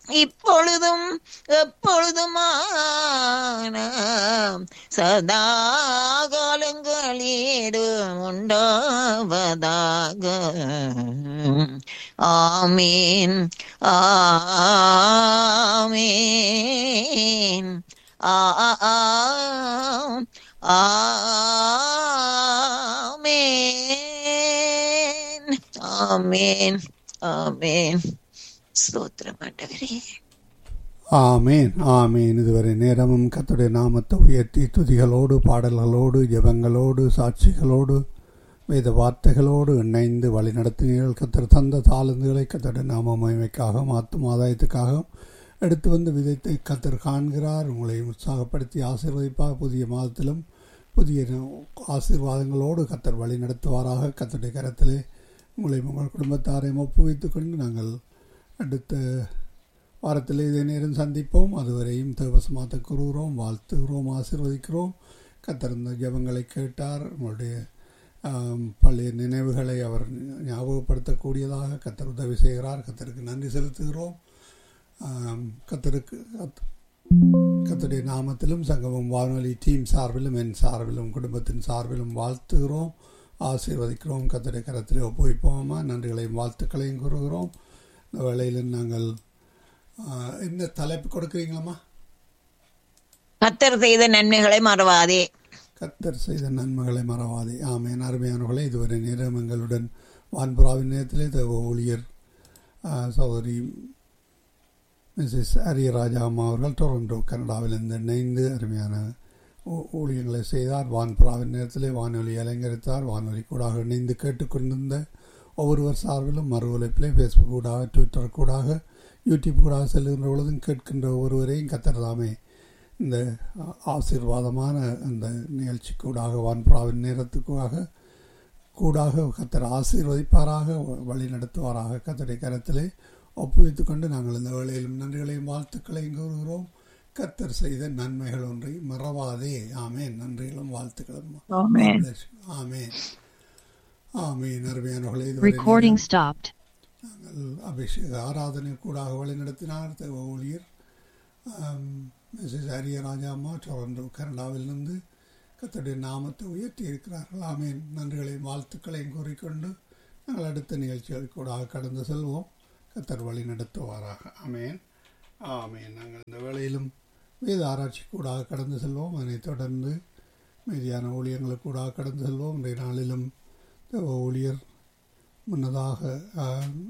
இப்பொழுதும் எப்பொழுதுமான சதா காலங்களிடும் உண்டாவதாக ஆமீன் ஆமீன் ஆ ஆ, ஆ, ஆமீன் ஆமீன் ஆமீன் ஸ்தோத்திரம் ஆண்டவரே ஆமேன் ஆமேன் இதுவரை நேரமும் கர்த்தருடைய நாமத்தை உயர்த்தி துதிகளோடு பாடல்களோடு ஜெபங்களோடு சாட்சிகளோடு வேத வார்த்தைகளோடு இணைந்து வழிநடத்தினீர்கள் கத்தர் தந்த தாளந்துகளை கத்தருடைய நாம மகிமைக்காகவும் ஆத்தும் ஆதாயத்துக்காகவும் எடுத்து வந்த விதத்தை கத்தர் காண்கிறார் உங்களை உற்சாகப்படுத்தி ஆசீர்வதிப்பார் புதிய மாதத்திலும் புதிய ஆசீர்வாதங்களோடு கத்தர் வழி நடத்துவாராக கத்தருடைய கரத்திலே உங்களை உங்கள் குடும்பத்தாரையும் ஒப்புவித்துக் கொண்டு நாங்கள் அடுத்த வாரத்தில் இதே நேரம் சந்திப்போம் அதுவரையும் தேவசமாத்த கூறுகிறோம் வாழ்த்துகிறோம் ஆசீர்வதிக்கிறோம் கத்திருந்த ஜபங்களை கேட்டார் உங்களுடைய ஆம், பழைய நினைவுகளை அவர் ஞாபகப்படுத்தக்கூடியதாக கத்தர் உதவி செய்கிறார் கத்தருக்கு நன்றி செலுத்துகிறோம் ஆம், கத்தருக்கு கத்- கத்தருடைய நாமத்திலும் சங்கமம் வானொலி டீம் சார்பிலும் என் சார்பிலும் குடும்பத்தின் சார்பிலும் வாழ்த்துகிறோம் ஆசீர்வதிக்கிறோம் கத்தருடைய கரத்திலே ஒப்புவிப்போமா நன்றிகளையும் வாழ்த்துக்களையும் கூறுகிறோம் இந்த வேளையில் நாங்கள் ஆ, என்ன தலைப்பு கொடுக்குறீங்களாம்மா கத்தர் செய்த நன்மைகளை மறவாதே கத்தர் செய்த நன்மைகளை மறவாதே ஆமேன் அருமையானவர்களே இதுவரை நேரம் எங்களுடன் வான்புறாவின் நேரத்திலே தேவ ஊழியர் ஆ, சகோதரி மிஸ்ஸஸ் அரியராஜா அம்மா அவர்கள் டொரண்டோ கனடாவிலிருந்து இணைந்து அருமையான ஊ- ஊழியங்களை செய்தார் வான்புறாவின் நேரத்திலே வானொலி அலங்கரித்தார் வானொலி கூடாக இணைந்து கேட்டுக்கொண்டிருந்த ஒவ்வொருவர் சார்பிலும் மறு உழைப்பிலே ஃபேஸ்புக் கூடாக ட்விட்டர் கூடாக யூடியூப் கூடாக செல்கின்ற பொழுதும் கேட்கின்ற ஒவ்வொருவரையும் கத்தர்தாமே இந்த ஆ- ஆசீர்வாதமான அந்த நிகழ்ச்சி கூடாக வான்புறாவின் நேரத்துக்காக கூடாக கத்தர் ஆசீர்வதிப்பாராக வ- வழி நடத்துவாராக கத்தருடைய கரத்திலே ஒப்புவித்துக் கொண்டு நாங்கள் இந்த வேளையிலும் நன்றிகளையும் வாழ்த்துக்களையும் கூறுகிறோம் கத்தர் செய்த நன்மைகள் ஒன்றை மறவாதே ஆமேன் நன்றிகளும் வாழ்த்துக்களும் ஆமென். ஆமேன் ஆமேன் அருமையானவர்களே இதுவரை Recording stopped. நாங்கள் அபிஷேக ஆராதனை கூடாக வழிநடத்தினார் தேவ ஊழியர் ஆம், மிஸ்ஸஸ் அரியராஜா அம்மா டொரண்டோ கனடாவிலிருந்து கத்தருடைய நாமத்தை உயர்த்தி இருக்கிறார்கள் ஆமேன் நன்றிகளையும் வாழ்த்துக்களையும் கூறிக்கொண்டு நாங்கள் அடுத்த நிகழ்ச்சிகள் கூடாக கடந்து செல்வோம் கத்தர் வழி நடத்துவாராக ஆமேன் ஆமேன் நாங்கள் இந்த வேளையிலும் வேத ஆராய்ச்சி கூடாக கடந்து செல்வோம் அதனைத் தொடர்ந்து மீதியான ஊழியங்களுக்கு கூடாக கடந்து செல்வோம் இன்றைய நாளிலும் தேவ ஊழியர் முன்னதாக ஆம்,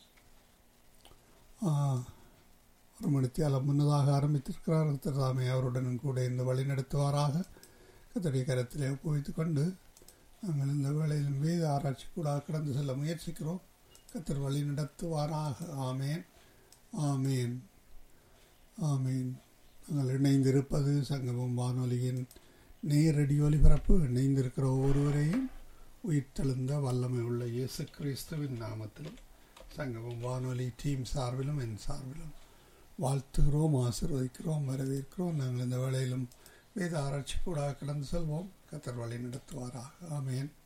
ஆ, ஒரு மணித்தியாலம் முன்னதாக ஆரம்பித்திருக்கிறார் கர்த்தர் தாமே அவருடன் கூட இந்த வழி நடத்துவாராக கத்தருடைய கரத்திலே ஒப்புவித்துக் கொண்டு நாங்கள் இந்த வேளையில் வேத ஆராய்ச்சி கூட கடந்து செல்ல முயற்சிக்கிறோம் கத்தர் வழி நடத்துவாராக ஆமேன் ஆமேன் ஆமேன் நாங்கள் இணைந்திருப்பது சங்கமம் வானொலியின் நேரடி ஒலிபரப்பு இணைந்திருக்கிற ஒவ்வொருவரையும் உயிர்த்தெழுந்த வல்லமை உள்ள இயேசு கிறிஸ்துவின் நாமத்தில் சங்கமம் வானொலி டீம் சார்பிலும் என் சார்பிலும் வாழ்த்துகிறோம் ஆசீர்வதிக்கிறோம் வரவேற்கிறோம் நாங்கள் இந்த வேளையிலும் வேத ஆராய்ச்சி கூட கடந்து செல்வோம் கத்தர் வழி நடத்துவாராக ஆமேன்